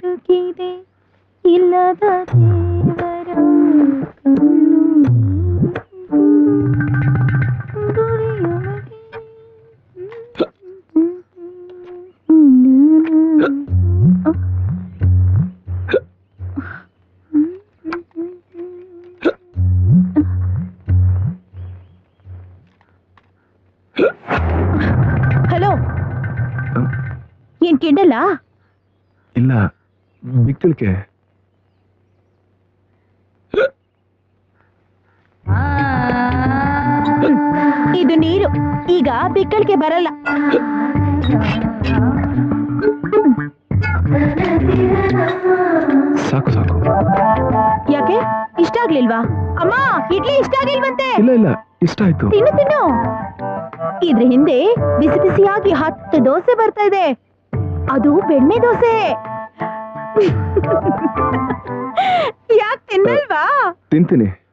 ಬೆಳಗಿದೆ ಇಲ್ಲದ ದೇವರ ಕಣ್ಣು ಗುರಿಯೊಳಗೆ ಹಲೋ ಏನ್ ಕಿಂಡಲ್ಲ ಇಲ್ಲ ಬಿಕ್ಕಳಿಕೆ ಇದು ನೀರು ಈಗ ಬಿಕ್ಕಳಿಗೆ ಬರಲ್ಲ ಸಾಕು ಸಾಕು ಯಾಕೆ ಇಷ್ಟ ಆಗ್ಲಿಲ್ವಾ ಅಮ್ಮ ಇಡ್ಲಿ ಇಷ್ಟ ಆಗಿಲ್ವಂತೆ ಇಲ್ಲ ಇಲ್ಲ ಇಷ್ಟ ಆಯ್ತು ತಿನ್ನು ತಿನ್ನು ಇದ್ರ ಹಿಂದೆ ಬಿಸಿ ಬಿಸಿಯಾಗಿ ಹತ್ತು ದೋಸೆ ಬರ್ತಾ ಇದೆ ಅದು ಬೆಣ್ಣೆ ದೋಸೆ ಯಾಕೆ ತಿನ್ನಲ್ವಾ ತಿಂತೀನಿ